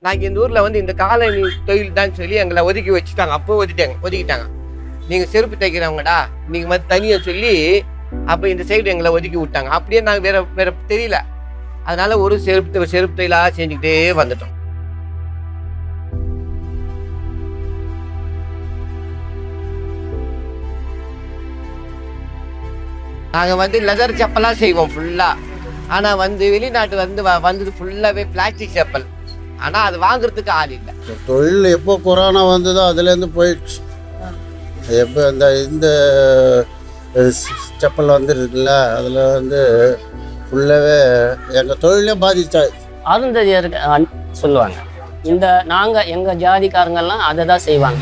நாங்கள் இந்த ஊரில் வந்து இந்த காலனி தொழில் தான் சொல்லி எங்களை ஒதுக்கி வச்சுட்டாங்க அப்போ ஒதுக்கிட்டாங்க ஒதுக்கிட்டாங்க நீங்கள் செருப்பு தைக்கிறவங்கடா நீங்கள் வந்து தனியாக சொல்லி அப்போ இந்த சைடு எங்களை ஒதுக்கி விட்டாங்க அப்படியே நாங்கள் வேற வேற தெரியல அதனால ஒரு செருப்பு செருப்பு தொழிலாக செஞ்சுக்கிட்டே வந்துட்டோம் நாங்கள் வந்து லெதர் செப்பலாக செய்வோம் ஃபுல்லாக ஆனால் வந்து வெளிநாட்டு வந்து வ- வந்தது ஃபுல்லாகவே பிளாஸ்டிக் செப்பல் ஆனால் அது வாங்குறதுக்கு ஆள் இல்லை தொழில் எப்போ கொரோனா வந்ததோ அதுலேருந்து போயிடுச்சு எப்போ இந்த இந்த அஹ், ஸ்- செப்பல் வந்துருக்குல்ல அதில் வந்து ஃபுல்லாகவே எங்கள் தொழிலே பாதிச்சாச்சு அருந்ததியர் அஹ், சொல்லுவாங்க இந்த நாங்கள் எங்கள் ஜாதிக்காரங்கெல்லாம் அதை தான் செய்வாங்க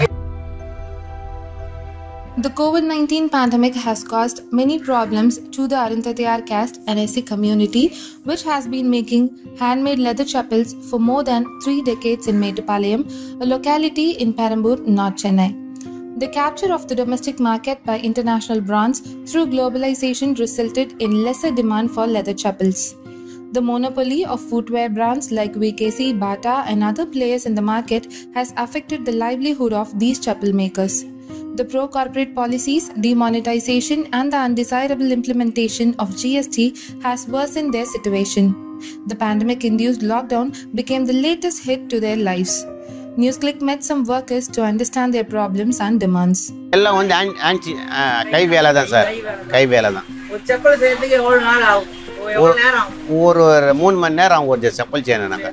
The COVID 19 pandemic has caused many problems to the Aruntatayar caste and SC community, which has been making handmade leather chapels for more than three decades in Metupalayam, a locality in Perambur, North Chennai. The capture of the domestic market by international brands through globalization resulted in lesser demand for leather chapels. The monopoly of footwear brands like VKC, Bata, and other players in the market has affected the livelihood of these chapel makers. The pro corporate policies, demonetization, and the undesirable implementation of GST has worsened their situation. The pandemic induced lockdown became the latest hit to their lives. NewsClick met some workers to understand their problems and demands. எல்லாம் வந்து on- ஆன்சி ஆ, கை வேலை தான் sir கை வேலை தான் ஒரு செப்பல் செய்யறதுக்கு எவ்வளோ நாள் ஆகும் எவ்வளோ நேரம் ஆகும் ஒரு ஒரு மூணு மணி நேரம் ஆகும் ஒரு செப்பல் செய்யணுனாக்கா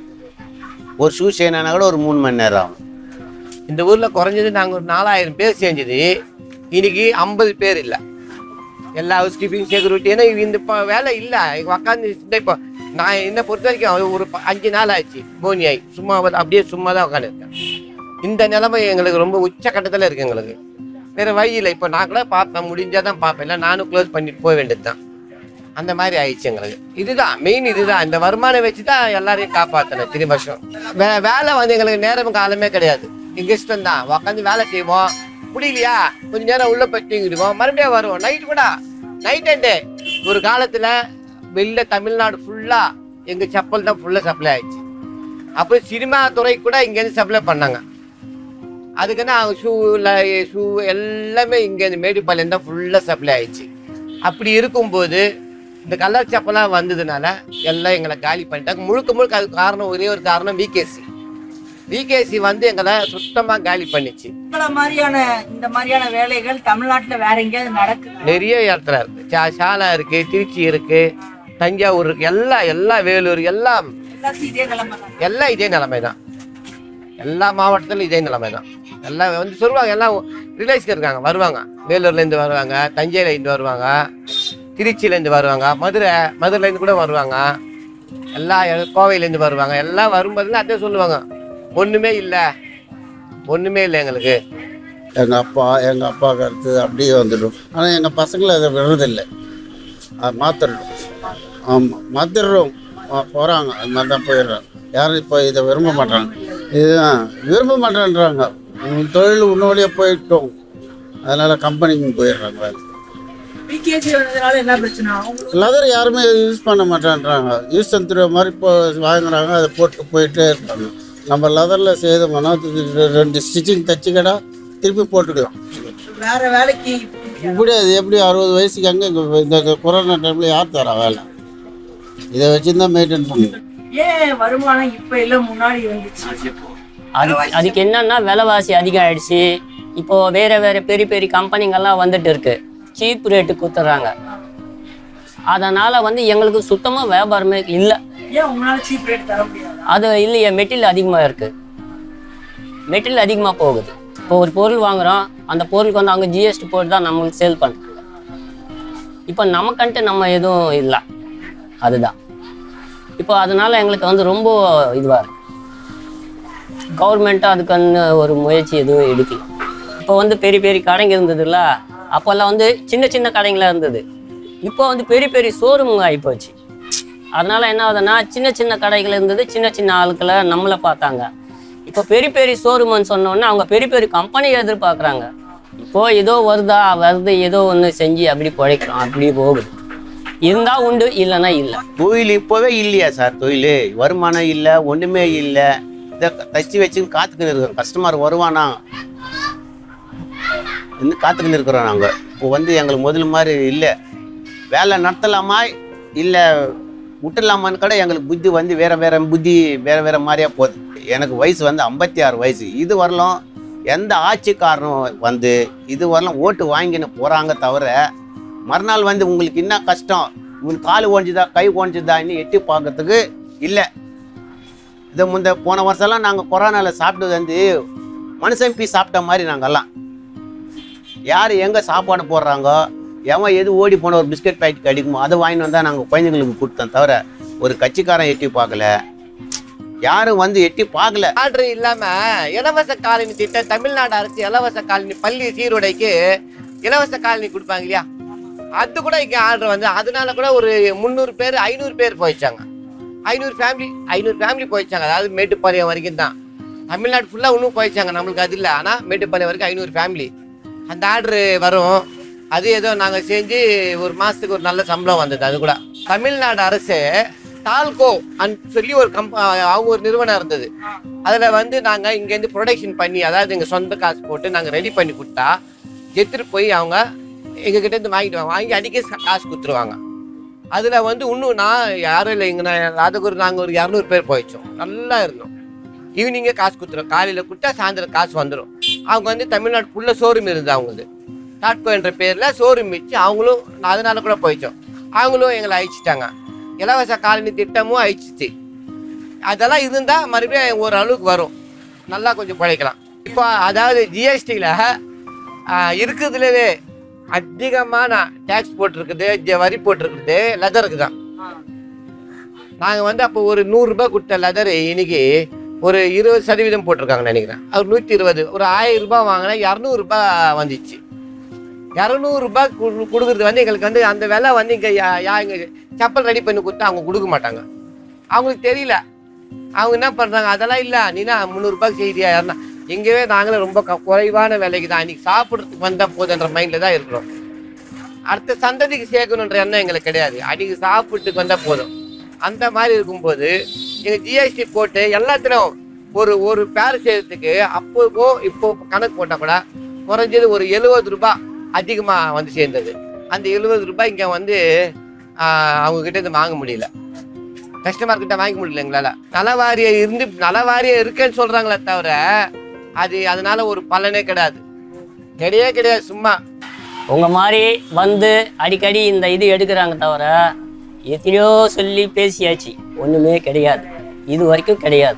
ஒரு ஷூ செய்யணுன்னா கூட ஒரு மூணு மணி நேரம் ஆகும் இந்த ஊரில் குறைஞ்சது நாங்கள் ஒரு நாலாயிரம் பேர் செஞ்சது இன்னைக்கு ஐம்பது பேர் இல்லை எல்லா ஹவுஸ் கீப்பிங் செக்யூரிட்டி ஏன்னா இந்த இப்போ வேலை இல்லை உட்காந்து இப்போ நான் என்னை பொறுத்த வரைக்கும் அது ஒரு ப- அஞ்சு நாள் ஆச்சு போனி ஆகி சும்மா வந்து அப்படியே சும்மா தான் உட்காந்துருக்கேன் இந்த நிலைமை எங்களுக்கு ரொம்ப உச்சக்கட்டத்தில் இருக்கு எங்களுக்கு வேறு வழி இல்லை இப்போ நான் கூட பார்ப்பேன் முடிஞ்சால் தான் பார்ப்பேன் இல்லை நானும் க்ளோஸ் பண்ணிட்டு போக வேண்டியது தான் அந்த மாதிரி ஆயிடுச்சு எங்களுக்கு இதுதான் மெயின் இதுதான் இந்த வருமானம் வச்சு தான் எல்லாரையும் காப்பாற்றணும் திரு வருஷம் வே வேலை வந்து எங்களுக்கு நேரம் காலமே கிடையாது எங்கள் இஷ்டம் தான் உட்காந்து வேலை செய்வோம் முடியலையா கொஞ்ச நேரம் உள்ள போய் தூங்கிடுவோம் மறுபடியும் வருவோம் நைட் கூட நைட் அண்ட் டே ஒரு காலத்தில் வெளில தமிழ்நாடு ஃபுல்லாக எங்கள் செப்பல் தான் ஃபுல்லாக சப்ளை ஆயிடுச்சு அப்புறம் சினிமா துறை கூட இங்கேருந்து சப்ளை பண்ணாங்க அதுக்குன்னு அவங்க ஷூ ஷூ எல்லாமே இங்கேருந்து மேடிப்பாளையம் தான் ஃபுல்லாக சப்ளை ஆயிடுச்சு அப்படி இருக்கும்போது இந்த கலர் செப்பலாக வந்ததுனால எல்லாம் எங்களை காலி பண்ணிட்டாங்க முழுக்க முழுக்க அதுக்கு காரணம் ஒரே ஒரு காரணம் விகேசி விகேசி வந்து எங்களை சுத்தமாக காலி பண்ணிச்சு உங்களை மாதிரியான இந்த மாதிரியான வேலைகள் தமிழ்நாட்டுல வேற எங்கேயாவது நடக்குது நிறைய இடத்துல இருக்கு சா- சாலை இருக்கு திருச்சி இருக்கு தஞ்சாவூர் இருக்கு எல்லாம் எல்லா வேலூர் எல்லாம் எல்லாத்தையும் இதே நிலைமை தான் எல்லாம் இதே நிலைமை தான் எல்லா மாவட்டத்திலும் இதே நிலைமை தான் எல்லாம் வந்து சொல்லுவாங்க எல்லாம் ரிலேஷன் இருக்காங்க வருவாங்க வேலூர்லேருந்து வருவாங்க தஞ்சையிலேருந்து வருவாங்க திருச்சியிலேருந்து வருவாங்க மதுரை மதுரையிலேருந்து கூட வருவாங்க எல்லா இட- கோவையிலேருந்து வருவாங்க எல்லாம் வரும்போதுலாம் அதே சொல்லுவாங்க ஒன்றுமே இல்லை ஒன்றுமே இல்லை எங்களுக்கு எங்கள் அப்பா எங்கள் அப்பா கருத்து அப்படியே வந்துடும் ஆனால் எங்கள் பசங்களை அதை விடுறதில்லை அதை மாற்றிடுறோம் ஆமாம் மாற்றிடுறோம் போகிறாங்க அது மாதிரி தான் போயிடுறாங்க யாரும் இப்போ இதை விரும்ப மாட்டாங்க இதுதான் விரும்ப மாட்டேன்றாங்க உன் தொழில் உன்னோடையே போயிட்டோம் அதனால் கம்பெனிக்கு போயிடுறாங்க வேலை பிகேசி வந்ததுனால என்ன பிரச்சனை அவங்களுக்கு லெதர் யாருமே யூஸ் பண்ண மாட்டேன்றாங்க யூஸ் அண்ட் த்ரோ மாதிரி இப்போ வாங்குறாங்க அதை போட்டு போயிட்டே இருக்காங்க நம்ம லெதரில் செய்தோம்னா இது ரெண்டு ஸ்டிச்சிங் தச்சுக்கடா திருப்பி போட்டுக்கலாம் வேற வேலைக்கு இப்படி அது எப்படி அறுபது வயசுக்கு அங்கே இந்த கொரோனா டைமில் யார் தரா வேலை இதை வச்சு தான் மெயின்டைன் பண்ணணும் ஏன் வருமானம் இப்ப இல்ல முன்னாடி வந்துச்சு அது அதுக்கு என்னன்னா விலைவாசி அதிகம் ஆயிடுச்சு இப்போ வேற வேற பெரிய பெரிய கம்பெனிங்கெல்லாம் வந்துட்டு இருக்கு சீப் ரேட்டு கொடுத்துட்றாங்க அதனால வந்து எங்களுக்கு சுத்தமாக வியாபாரமே இல்லை ஏன் உங்களால சீப் ரேட் தர முடியாது அது இல்லையே மெட்டீரியல் அதிகமாக இருக்கு மெட்டீரியல் அதிகமாக போகுது இப்போ ஒரு பொருள் வாங்குறோம் அந்த பொருளுக்கு வந்து அவங்க ஜிஎஸ்டி போட்டு தான் நம்மளுக்கு சேல் பண்ணுறாங்க இப்போ நமக்கன்ட்டு நம்ம எதுவும் இல்லை அதுதான் இப்போ அதனால எங்களுக்கு வந்து ரொம்ப இதுவாக இருக்கு கவர்மெண்ட்டும் அதுக்கான ஒரு முயற்சி எதுவும் எடுக்கல இப்போ வந்து பெரிய பெரிய கடைங்க இருந்ததுல்ல அப்போல்லாம் வந்து சின்ன சின்ன கடைங்களா இருந்தது இப்போ வந்து பெரிய பெரிய ஷோரூம் ஆகிப்போச்சு அதனால என்ன ஆகுதுன்னா சின்ன சின்ன கடைகள் இருந்தது சின்ன சின்ன ஆட்களை நம்மளை பார்த்தாங்க இப்போ பெரிய பெரிய ஷோரூம்னு சொன்னோன்னே அவங்க பெரிய பெரிய கம்பெனியை எதிர்பார்க்குறாங்க இப்போ ஏதோ வருதா வருது ஏதோ ஒன்று செஞ்சு அப்படி பிழைக்கிறோம் அப்படி போகுது இருந்தா உண்டு இல்லைன்னா இல்லை தொழில் இப்போவே இல்லையா சார் தொழில் வருமானம் இல்லை ஒன்றுமே இல்லை இதை தச்சு வச்சுன்னு காத்துக்கின்னு இருக்கோம் கஸ்டமர் வருவானா இன்னும் காத்துக்கின்னு இருக்கிறோம் நாங்கள் இப்போ வந்து எங்களுக்கு முதல்ல மாதிரி இல்லை வேலை நடத்தலாமா இல்லை விட்டுலாமான்னு கூட எங்களுக்கு புத்தி வந்து வேற வேற புத்தி வேற வேற மாதிரியா போகுது எனக்கு வயசு வந்து ஐம்பத்தி ஆறு வயசு இது வரலும் எந்த ஆட்சிக்காரனும் வந்து இது வரலும் ஓட்டு வாங்கின்னு போகிறாங்க தவிர மறுநாள் வந்து உங்களுக்கு என்ன கஷ்டம் உங்களுக்கு கால் ஓஞ்சுதா கை ஓஞ்சுதா இன்னும் எட்டி பார்க்கறதுக்கு இல்லை இதை முந்த போன வருஷம்லாம் நாங்கள் கொரோனாவில் சாப்பிட்டது வந்து மனுஷன் பீ சாப்பிட்ட மாதிரி நாங்கெல்லாம் யார் எங்கே சாப்பாடு போடுறாங்கோ எவன் எது ஓடி போன ஒரு பிஸ்கட் பாக்கெட் கிடைக்குமோ அதை வாங்கிட்டு வந்தால் நாங்கள் குழந்தைங்களுக்கு கொடுத்தோம் தவிர ஒரு கட்சிக்காரன் எட்டி பார்க்கல யாரும் வந்து எட்டி பார்க்கல ஆர்டர் இல்லாம இலவச காலனி திட்டம் தமிழ்நாடு அரசு இலவச காலனி பள்ளி சீருடைக்கு இலவச காலனி கொடுப்பாங்க இல்லையா அது கூட இங்க ஆர்டர் வந்து அதனால கூட ஒரு முந்நூறு பேர் ஐநூறு பேர் போயிச்சாங்க ஐநூறு ஃபேமிலி ஐநூறு ஃபேமிலி போயிச்சாங்க அதாவது மேட்டுப்பாளையம் வரைக்கும் தான் தமிழ்நாடு ஃபுல்லாக இன்னும் போயிச்சாங்க நம்மளுக்கு அது இல்லை ஆனால் மேட்டுப்பாளையம் வரைக்கும் ஐநூறு ஃபேமிலி அந்த ஆர்டர் வரும் அது ஏதோ நாங்கள் செஞ்சு ஒரு மாதத்துக்கு ஒரு நல்ல சம்பளம் வந்தது அது கூட தமிழ்நாடு அரசு டால்கோ அன் சொல்லி ஒரு கம்ப அவங்க ஒரு நிறுவனம் இருந்தது அதில் வந்து நாங்கள் இங்கேருந்து ப்ரொடக்ஷன் பண்ணி அதாவது எங்கள் சொந்த காசு போட்டு நாங்கள் ரெடி பண்ணி கொடுத்தா எடுத்துட்டு போய் அவங்க எங்ககிட்ட இருந்து வாங்கிட்டு வாங்க வாங்கி அடிக்க காசு கொடுத்துருவாங்க அதில் வந்து இன்னும் நான் யாரும் இல்லை இங்கே நான் அதுக்கு ஒரு நாங்கள் ஒரு இரநூறு பேர் போயிச்சோம் நல்லா இருந்தோம் ஈவினிங்கே காசு கொடுத்துரும் காலையில் கொடுத்தா சாயந்தரம் காசு வந்துடும் அவங்க வந்து தமிழ்நாடு ஃபுல்லாக ஷோரூம் இருந்தது அவங்களுக்கு டாட்கோ என்ற பேரில் ஷோரூம் வச்சு அவங்களும் நான் அதனால கூட போயிச்சோம் அவங்களும் எங்களை அழிச்சிட்டாங்க இலவச காலனி திட்டமும் அழிச்சிச்சு அதெல்லாம் இருந்தால் மறுபடியும் ஒரு அளவுக்கு வரும் நல்லா கொஞ்சம் பிழைக்கலாம் இப்போ அதாவது ஜிஎஸ்டியில் இருக்கிறதுலவே அதிகமான டேக்ஸ் போட்டிருக்குது ஜ- வரி போட்டிருக்குது லெதருக்கு தான் நாங்கள் வந்து அப்போ ஒரு நூறுரூபா கொடுத்த லெதர் இன்னைக்கு ஒரு இருபது சதவீதம் போட்டிருக்காங்கன்னு நினைக்கிறேன் அது நூற்றி இருபது ஒரு ஆயிரம் ரூபாய் வாங்கினா இரநூறுபா வந்துச்சு இரநூறுபா கொடுக்குறது வந்து எங்களுக்கு வந்து அந்த விலை வந்து இங்கே யா இங்கே செப்பல் ரெடி பண்ணி கொடுத்தா அவங்க கொடுக்க மாட்டாங்க அவங்களுக்கு தெரியல அவங்க என்ன பண்ணுறாங்க அதெல்லாம் இல்லை நீனா முந்நூறுபாய்க்கு செய்தியா யாருன்னா எங்கேயே நாங்களே ரொம்ப க- குறைவான விலைக்கு தான் இன்னைக்கு சாப்பிட்றதுக்கு வந்தால் போதுன்ற மைண்டில் தான் இருக்கிறோம் அடுத்த சந்ததிக்கு சேர்க்கணுன்ற எண்ணம் எங்களுக்கு கிடையாது அன்னைக்கு சாப்பிட்டுக்கு வந்தால் போதும் அந்த மாதிரி இருக்கும்போது எங்கள் ஜிஎஸ்டி போட்டு எல்லாத்துலையும் ஒரு ஒரு பேர் செய்யறதுக்கு அப்போ இப்போ கணக்கு போட்டால் கூட குறைஞ்சது ஒரு எழுபது ரூபாய் அதிகமாக வந்து சேர்ந்தது அந்த எழுபது ரூபாய் இங்கே வந்து ஆஹ், அவங்க கிட்ட இருந்து வாங்க முடியல கஸ்டமர் கிட்ட வாங்க முடியல எங்களால் நலவாரிய இருந்து நலவாரிய இருக்குன்னு சொல்றாங்களே தவிர அது அதனால ஒரு பலனே கிடையாது கிடையவே கிடையாது சும்மா உங்க மாதிரி வந்து அடிக்கடி இந்த இது எடுக்கிறாங்க தவிர எத்தனையோ சொல்லி பேசியாச்சு ஒண்ணுமே கிடையாது இது வரைக்கும் கிடையாது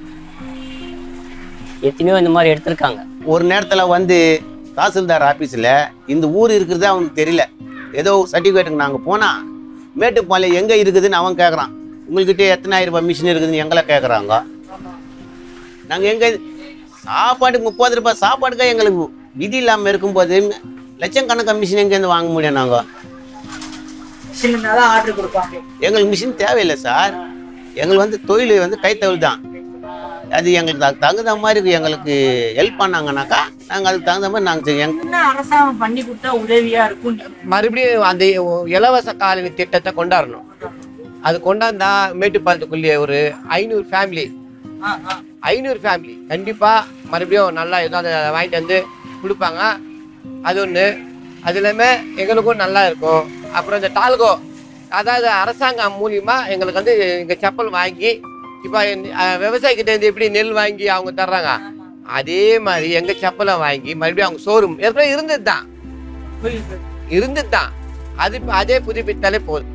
எத்தனையோ இந்த மாதிரி எடுத்திருக்காங்க ஒரு நேரத்தில் வந்து தாசில்தார் ஆஃபீஸில் இந்த ஊர் இருக்கிறதே அவனுக்கு தெரியல ஏதோ சர்டிஃபிகேட்டுக்கு நாங்கள் போனால் மேட்டுப்பாளையம் எங்கே இருக்குதுன்னு அவன் கேட்குறான் உங்கள்கிட்ட எத்தனை ஆயிரம் ரூபாய் மிஷின் இருக்குதுன்னு எங்களை கேட்குறாங்க நாங்கள் எங்கே சாப்பாட்டுக்கு முப்பது ரூபாய் சாப்பாட்டுக்காக எங்களுக்கு விதி இல்லாமல் இருக்கும்போது லட்சக்கணக்கான மிஷின் எங்கேருந்து வாங்க முடியும் நாங்கள் சின்ன தான் ஆர்டர் கொடுப்பாங்க எங்களுக்கு மிஷின் தேவையில்லை சார் எங்களுக்கு வந்து தொழில் வந்து கைத்தொழில் தான் அது எங்களுக்கு அதுக்கு தகுந்த மாதிரி எங்களுக்கு ஹெல்ப் பண்ணாங்கனாக்கா நாங்கள் அதுக்கு தகுந்த மாதிரி நாங்கள் செய்ய என்ன அரசாங்கம் பண்ணி கொடுத்தா உதவியா இருக்கும் மறுபடியும் அந்த இலவச காலனி திட்டத்தை கொண்டாடணும் அது கொண்டாந்தா மேட்டுப்பாளத்துக்குள்ளேயே ஒரு ஐநூறு ஃபேமிலி ஆ, ஆ. ஐநூறு ஃபேமிலி கண்டிப்பாக மறுபடியும் நல்லா ஏதாவது அதை வாங்கிட்டு வந்து கொடுப்பாங்க அது ஒன்று அது இல்லாமல் எங்களுக்கும் நல்லா இருக்கும் அப்புறம் இந்த டால்கோ அதாவது அரசாங்கம் மூலியமா எங்களுக்கு வந்து இங்கே செப்பல் வாங்கி இப்போ விவசாயிக்கிட்ட இருந்து எப்படி நெல் வாங்கி அவங்க தர்றாங்க அதே மாதிரி எங்கள் செப்பலை வாங்கி மறுபடியும் அவங்க ஷோரூம் ஏற்கனவே இருந்தது தான் புரியுது இருந்தது தான் அது இப்ப அதே புதுப்பித்தாலே போதும்